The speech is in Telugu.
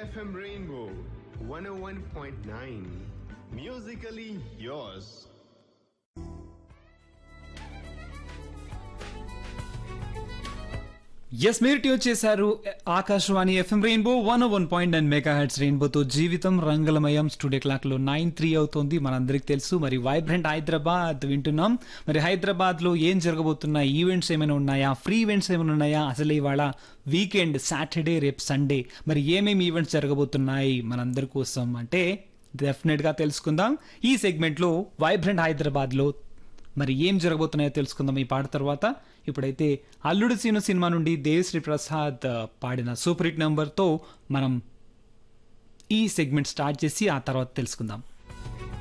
FM Rainbow 101.9. Musically yours. Yes మీరు ట్యూన్ చేశారు Akashvani FM rainbow one one point nine megahertz రెయిన్బోతో జీవితం రంగులమయం స్టూడియో క్లాక్ లో నైన్ త్రీ అవుతుంది మనందరికి తెలుసు మరి వైబ్రెంట్ హైదరాబాద్ వింటున్నాం మరి హైదరాబాద్ లో ఏం జరగబోతున్నాయి ఈవెంట్స్ ఏమైనా ఉన్నాయా ఫ్రీ ఈవెంట్స్ ఏమైనా ఉన్నాయా అసలు ఇవాళ వీకెండ్ సాటర్డే రేపు సండే మరి ఏమేమి ఈవెంట్స్ జరగబోతున్నాయి మనందరి కోసం అంటే డెఫినెట్ గా తెలుసుకుందాం ఈ సెగ్మెంట్ లో వైబ్రెంట్ హైదరాబాద్ లో మరి ఏం జరగబోతున్నాయో తెలుసుకుందాం ఈ పాట తర్వాత ఇప్పుడైతే అల్లుడు సీను సినిమా నుండి దేవిశ్రీ ప్రసాద్ ఆ, పాడిన సూపర్ హిట్ నెంబర్తో మనం ఈ సెగ్మెంట్ స్టార్ట్ చేసి ఆ తర్వాత తెలుసుకుందాం